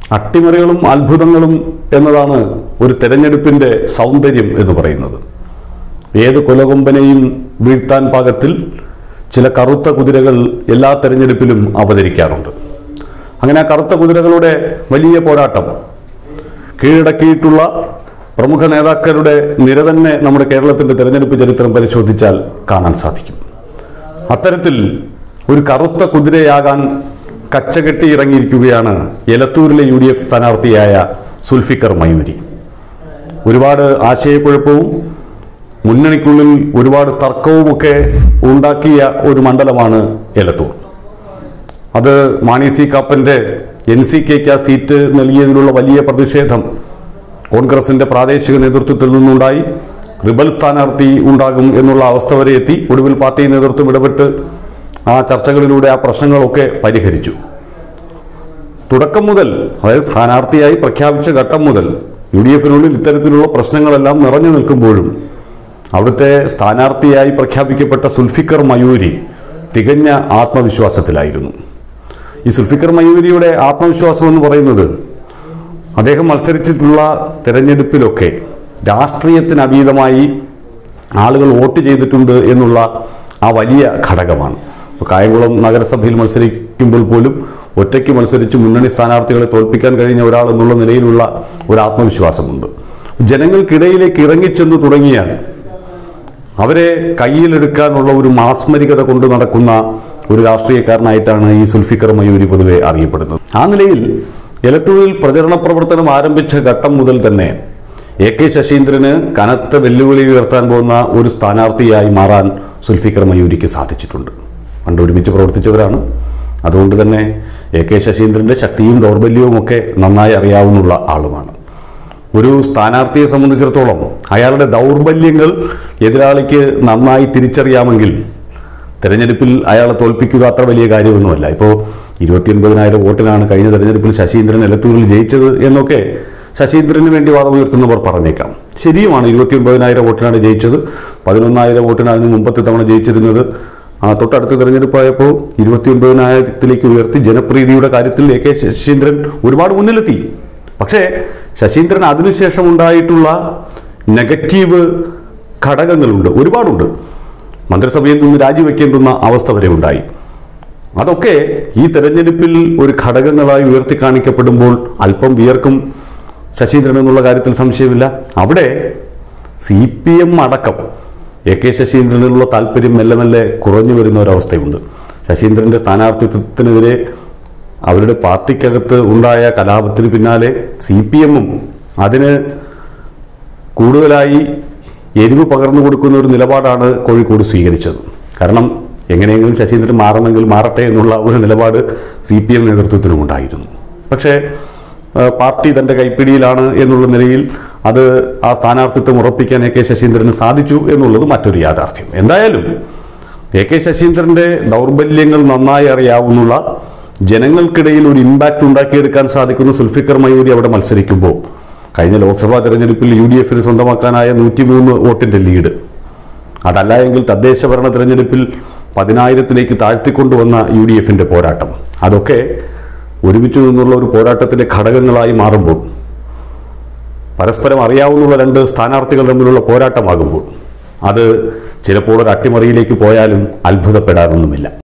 അട്ടിമറികളും അത്ഭുതങ്ങളും എന്നതാണ് ഒരു തെരഞ്ഞെടുപ്പിന്റെ സൗന്ദര്യം എന്ന് പറയുന്നത് ഏത് കൊലകൊമ്പനെയും വീഴ്ത്താൻ പാകത്തിൽ ചില കറുത്ത കുതിരകൾ എല്ലാ തെരഞ്ഞെടുപ്പിലും അവതരിക്കാറുണ്ട് അങ്ങനെ ആ കറുത്ത കുതിരകളുടെ വലിയ പോരാട്ടം കീഴടക്കിയിട്ടുള്ള പ്രമുഖ നേതാക്കളുടെ നിര തന്നെ നമ്മുടെ കേരളത്തിന്റെ തെരഞ്ഞെടുപ്പ് ചരിത്രം പരിശോധിച്ചാൽ കാണാൻ സാധിക്കും അത്തരത്തിൽ ഒരു കറുത്ത കുതിരയാകാൻ കച്ചകെട്ടി ഇറങ്ങിയിരിക്കുകയാണ് എലത്തൂരിലെ യു ഡി എഫ് സ്ഥാനാർത്ഥിയായ സുൽഫിക്കർ മയൂരി ഒരുപാട് ആശയക്കുഴപ്പവും മുന്നണിക്കുള്ളിൽ ഒരുപാട് തർക്കവുമൊക്കെ ഉണ്ടാക്കിയ ഒരു മണ്ഡലമാണ് എലത്തൂർ അത് മാണി സി കാപ്പന്റെ എൻ സി കെക്ക് ആ സീറ്റ് നൽകിയതിലുള്ള വലിയ പ്രതിഷേധം കോൺഗ്രസിന്റെ പ്രാദേശിക നേതൃത്വത്തിൽ നിന്നുണ്ടായി റിബൽ സ്ഥാനാർത്ഥി ഉണ്ടാകും എന്നുള്ള അവസ്ഥ വരെ എത്തി ഒടുവിൽ പാർട്ടി നേതൃത്വം ഇടപെട്ട് ആ ചർച്ചകളിലൂടെ ആ പ്രശ്നങ്ങളൊക്കെ പരിഹരിച്ചു തുടക്കം മുതൽ അതായത് സ്ഥാനാർത്ഥിയായി പ്രഖ്യാപിച്ച ഘട്ടം മുതൽ യു ഡി എഫിനുള്ളിൽ ഇത്തരത്തിലുള്ള പ്രശ്നങ്ങളെല്ലാം നിറഞ്ഞു നിൽക്കുമ്പോഴും അവിടുത്തെ സ്ഥാനാർത്ഥിയായി പ്രഖ്യാപിക്കപ്പെട്ട സുൽഫിക്കർ മയൂരി തികഞ്ഞ ആത്മവിശ്വാസത്തിലായിരുന്നു ഈ സുൽഫിക്കർ മയൂരിയുടെ ആത്മവിശ്വാസം എന്ന് പറയുന്നത് അദ്ദേഹം മത്സരിച്ചിട്ടുള്ള തെരഞ്ഞെടുപ്പിലൊക്കെ രാഷ്ട്രീയത്തിന് അതീതമായി ആളുകൾ വോട്ട് ചെയ്തിട്ടുണ്ട് എന്നുള്ള ആ വലിയ ഘടകമാണ് ഇപ്പോൾ കായംകുളം നഗരസഭയിൽ മത്സരിക്കുമ്പോൾ പോലും ഒറ്റയ്ക്ക് മത്സരിച്ച് മുന്നണി സ്ഥാനാർത്ഥികളെ തോൽപ്പിക്കാൻ കഴിഞ്ഞ ഒരാൾ എന്നുള്ള നിലയിലുള്ള ഒരു ആത്മവിശ്വാസമുണ്ട് ജനങ്ങൾക്കിടയിലേക്ക് ഇറങ്ങിച്ചെന്ന് തുടങ്ങിയാൽ അവരെ കയ്യിലെടുക്കാനുള്ള ഒരു മാസ്മരികത കൊണ്ട് നടക്കുന്ന ഒരു രാഷ്ട്രീയക്കാരനായിട്ടാണ് ഈ സുൽഫിക്കർ മയൂരി പൊതുവെ അറിയപ്പെടുന്നത് ആ നിലയിൽ എലത്തൂരിൽ പ്രചരണ പ്രവർത്തനം ആരംഭിച്ച ഘട്ടം മുതൽ തന്നെ എ കെ ശശീന്ദ്രന് കനത്ത വെല്ലുവിളി ഉയർത്താൻ പോകുന്ന ഒരു സ്ഥാനാർത്ഥിയായി മാറാൻ സുൽഫിക്കർ മയൂരിക്ക് സാധിച്ചിട്ടുണ്ട് പണ്ട് ഒരുമിച്ച് പ്രവർത്തിച്ചവരാണ് അതുകൊണ്ട് തന്നെ എ കെ ശശീന്ദ്രന്റെ ശക്തിയും ദൗർബല്യവും ഒക്കെ നന്നായി അറിയാവുന്ന ആളുമാണ് ഒരു സ്ഥാനാർത്ഥിയെ സംബന്ധിച്ചിടത്തോളം അയാളുടെ ദൗർബല്യങ്ങൾ എതിരാളിക്ക് നന്നായി തിരിച്ചറിയാമെങ്കിൽ തെരഞ്ഞെടുപ്പിൽ അയാളെ തോൽപ്പിക്കുക അത്ര വലിയ കാര്യമൊന്നുമല്ല ഇപ്പോൾ ഇരുപത്തിയൊൻപതിനായിരം വോട്ടിനാണ് കഴിഞ്ഞ തെരഞ്ഞെടുപ്പിൽ ശശീന്ദ്രൻ എലത്തൂരിൽ ജയിച്ചത് എന്നൊക്കെ ശശീന്ദ്രന് വേണ്ടി വാദമുയർത്തുന്നവർ പറഞ്ഞേക്കാം ശരിയുമാണ് ഇരുപത്തിയൊൻപതിനായിരം വോട്ടിനാണ് ജയിച്ചത് പതിനൊന്നായിരം വോട്ടിന് അതിന് മുമ്പത്തെ തവണ ജയിച്ചിരുന്നത് ആ തൊട്ടടുത്ത തെരഞ്ഞെടുപ്പായപ്പോൾ ഇരുപത്തിയൊൻപതിനായിരത്തിലേക്ക് ഉയർത്തി ജനപ്രീതിയുടെ കാര്യത്തിൽ എ കെ ശശീന്ദ്രൻ ഒരുപാട് മുന്നിലെത്തി പക്ഷേ ശശീന്ദ്രൻ അതിനുശേഷം ഉണ്ടായിട്ടുള്ള നെഗറ്റീവ് ഘടകങ്ങളുണ്ട് ഒരുപാടുണ്ട് മന്ത്രിസഭയിൽ നിന്ന് രാജിവെക്കേണ്ടുന്ന അവസ്ഥ വരെ ഉണ്ടായി അതൊക്കെ ഈ തെരഞ്ഞെടുപ്പിൽ ഒരു ഘടകങ്ങളായി ഉയർത്തി കാണിക്കപ്പെടുമ്പോൾ അല്പം വിയർക്കും ശശീന്ദ്രൻ എന്നുള്ള കാര്യത്തിൽ സംശയമില്ല അവിടെ സി പി എം അടക്കം എ കെ ശശീന്ദ്രനിലുള്ള താല്പര്യം മെല്ലെ മെല്ലെ കുറഞ്ഞു വരുന്ന ഒരവസ്ഥയുണ്ട് ശശീന്ദ്രന്റെ സ്ഥാനാർത്ഥിത്വത്തിനെതിരെ അവരുടെ പാർട്ടിക്കകത്ത് ഉണ്ടായ കലാപത്തിന് പിന്നാലെ സി പി എമ്മും അതിന് കൂടുതലായി എരിവ് പകർന്നു കൊടുക്കുന്ന ഒരു നിലപാടാണ് കോഴിക്കോട് സ്വീകരിച്ചത് കാരണം എങ്ങനെയെങ്കിലും ശശീന്ദ്രൻ മാറണമെങ്കിൽ മാറട്ടെ എന്നുള്ള ഒരു നിലപാട് സി പി എം നേതൃത്വത്തിനും ഉണ്ടായിരുന്നു പക്ഷേ ആ, പാർട്ടി തൻ്റെ കൈപ്പിടിയിലാണ് എന്നുള്ള നിലയിൽ അത് ആ സ്ഥാനാർത്ഥിത്വം ഉറപ്പിക്കാൻ എ കെ ശശീന്ദ്രന് സാധിച്ചു എന്നുള്ളത് മറ്റൊരു യാഥാർത്ഥ്യം എന്തായാലും എ കെ ശശീന്ദ്രന്റെ ദൗർബല്യങ്ങൾ നന്നായി അറിയാവുന്ന ജനങ്ങൾക്കിടയിൽ ഒരു ഇമ്പാക്റ്റ് ഉണ്ടാക്കിയെടുക്കാൻ സാധിക്കുന്ന സുൽഫിക്കർ മയൂരി അവിടെ മത്സരിക്കുമ്പോൾ കഴിഞ്ഞ ലോക്സഭാ തെരഞ്ഞെടുപ്പിൽ യു ഡി എഫിന് സ്വന്തമാക്കാനായ നൂറ്റിമൂന്ന് വോട്ടിന്റെ ലീഡ് അതല്ല എങ്കിൽ തദ്ദേശ ഭരണ തെരഞ്ഞെടുപ്പിൽ പതിനായിരത്തിലേക്ക് താഴ്ത്തിക്കൊണ്ടുവന്ന യു ഡി എഫിന്റെ പോരാട്ടം അതൊക്കെ ഒരുമിച്ച് നിന്നുള്ള ഒരു പോരാട്ടത്തിലെ ഘടകങ്ങളായി മാറുമ്പോൾ പരസ്പരം അറിയാവുന്ന രണ്ട് സ്ഥാനാർത്ഥികൾ തമ്മിലുള്ള പോരാട്ടമാകുമ്പോൾ അത് ചിലപ്പോൾ ഒരു അട്ടിമറിയിലേക്ക് പോയാലും അത്ഭുതപ്പെടാനൊന്നുമില്ല